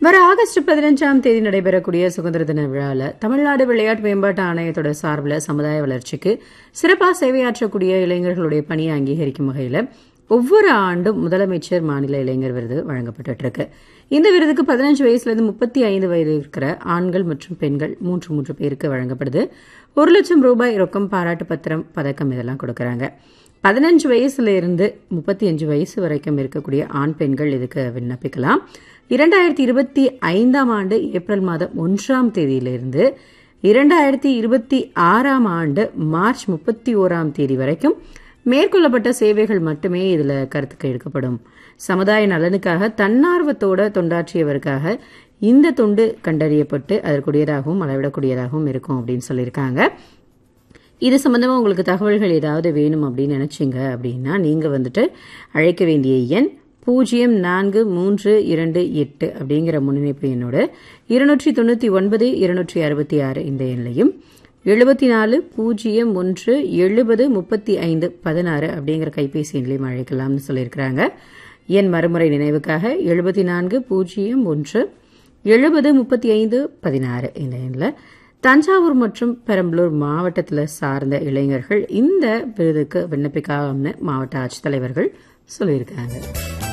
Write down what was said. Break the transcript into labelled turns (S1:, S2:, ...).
S1: வர ஆகஸ்ட் பதினஞ்சாம் தேதி நடைபெறக்கூடிய சுதந்திர தின விழாவில் தமிழ்நாடு விளையாட்டு மேம்பாட்டு ஆணையத்தோட சார்பில் சமுதாய வளர்ச்சிக்கு சிறப்பாக சேவையாற்றக்கூடிய இளைஞர்களுடைய பணியை அங்கீகரிக்கும் வகையில் ஒவ்வொரு ஆண்டும் முதலமைச்சர் மாநில இளைஞர் விருது வழங்கப்பட்டு இருக்கு இந்த விருதுக்கு பதினஞ்சு வயசுலேருந்து முப்பத்தி ஐந்து வயது இருக்கிற ஆண்கள் மற்றும் பெண்கள் மூன்று மூன்று பேருக்கு வழங்கப்படுது ஒரு லட்சம் ரூபாய் ரொக்கம் பாராட்டு பத்திரம் பதக்கம் இதெல்லாம் கொடுக்கறாங்க பதினஞ்சு வயசுல இருந்து முப்பத்தி அஞ்சு வயசு வரைக்கும் இருக்கக்கூடிய ஆண் பெண்கள் இதுக்கு விண்ணப்பிக்கலாம் இரண்டாயிரத்தி இருபத்தி ஐந்தாம் ஆண்டு ஏப்ரல் மாதம் ஒன்றாம் தேதியிலிருந்து இரண்டாயிரத்தி இருபத்தி ஆறாம் ஆண்டு மார்ச் முப்பத்தி ஓராம் தேதி வரைக்கும் மேற்கொள்ளப்பட்ட சேவைகள் மட்டுமே இதுல கருத்துக்கு எடுக்கப்படும் சமுதாய நலனுக்காக தன்னார்வத்தோட தொண்டாற்றியவருக்காக இந்த தொண்டு கண்டறியப்பட்டு அதற்குரியதாகவும் அளவிடக்கூடியதாகவும் இருக்கும் அப்படின்னு சொல்லியிருக்காங்க இது சம்பந்தமா உங்களுக்கு தகவல்கள் ஏதாவது வேணும் அப்படின்னு நினைச்சீங்க அப்படின்னா நீங்க வந்துட்டு அழைக்க வேண்டிய எண் பூஜ்ஜியம் நான்கு மூன்று இரண்டு எட்டு அப்படிங்கிற முன்னிணைப்பு எண்ணோடு இருநூற்றி தொண்ணூற்றி ஒன்பது இருநூற்றி அறுபத்தி ஆறு இந்த எண்ணையும் எழுபத்தி நாலு பூஜ்ஜியம் ஒன்று எழுபது முப்பத்தி ஐந்து பதினாறு அப்படிங்கிற கைபேசி எண்லையும் அழைக்கலாம்னு சொல்லியிருக்கிறாங்க என் மறுமுறை நினைவுக்காக எழுபத்தி நான்கு பூஜ்ஜியம் ஒன்று எழுபது முப்பத்தி ஐந்து பதினாறு இந்த எண்ணில் தஞ்சாவூர் மற்றும் பெரம்பலூர் மாவட்டத்தில் சார்ந்த இளைஞர்கள் இந்த விருதுக்கு விண்ணப்பிக்காமனு மாவட்ட ஆட்சித்தலைவர்கள் சொல்லியிருக்காங்க